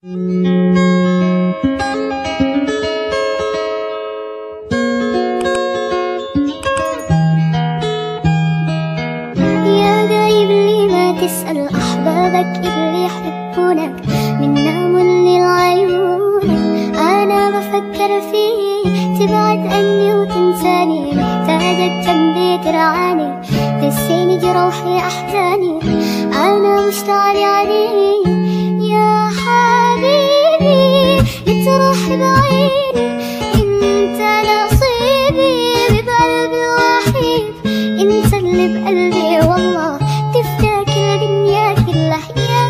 يا غايب لي ما تسأل أحبابك اللي يحبونك من نام للعيون أنا بفكر فيك تبعد عني وتنساني محتاجك جنبي ترعاني تسيني جروحي أحزاني أنا مشتاق عليك يا حبيبي لتروح بعيد انت نصيبي بقلبي الوحيد انت اللي بقلبي والله تفتكر الدنيا كلها يا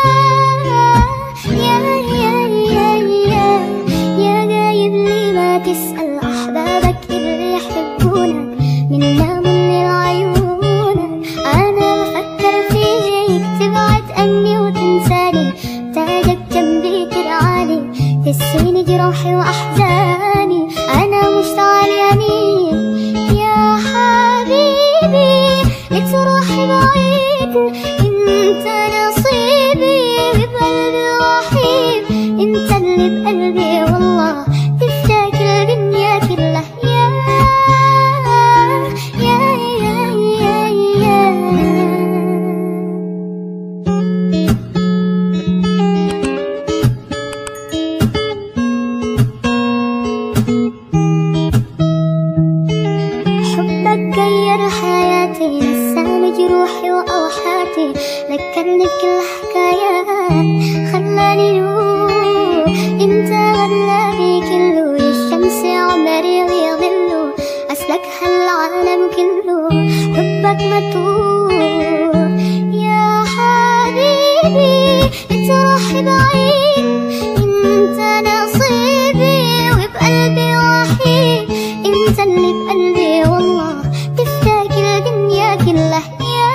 يا يا يا يا يا غايب لي ما تسأل أحبابك اللي يحبونك من نام لعيونك أنا بفكر فيك تبعد عني وتنساني تاجك جنبي ترعاني تسيني جروحي وأحزاني أنا مشتاق ليمين يا حبيبي لتروحي بعيد انت نصيبي بقلبي الوحيد انت اللي بقلبي والله تفتكر الدنيا كلها يا يا يا يا يا حبك غير حياتي نساني جروحي وأوحاتي ذكرني بكل حكايات خلاني نور انت غلاني كله يا الشمس عمري ويظله أسلك هالعالم كله حبك مطول يا حبيبي تروحي بعيد انت نصيبي وبقلبي وحيد انت اللي بقلبي والله تفتكر الدنيا كلها يا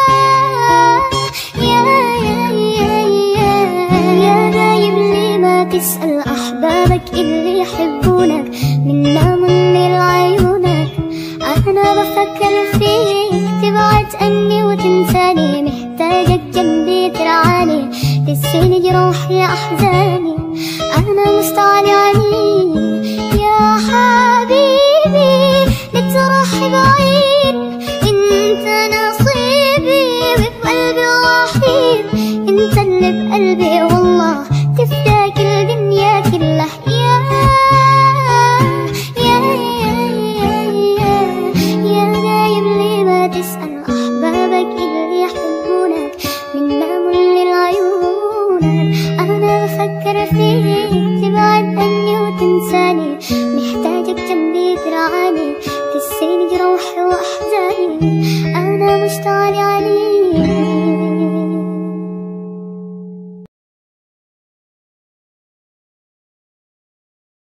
يا يا يا يا يا غايب لي ما تسأل أحبابك اللي يحبونك من نام لعيونك أنا بفكر فيك تبعد عني وتنساني محتاجك جنبي ترعاني تسيني جروحي أحزاني أنا مستعلي عليك يا حبيبي لتروحي بعيد انت نصيبي وبقلبي الوحيد انت اللي بقلبي والله تفتكر الدنيا كلها يا يا يا يا يا غايب لي ما تسأل أحبابك اللي يحبونك من نام للعيونك أنا بفكر فيك تبعد عني وتنساني محتاجك جنبي ترعاني تسيني جروحي وأحزاني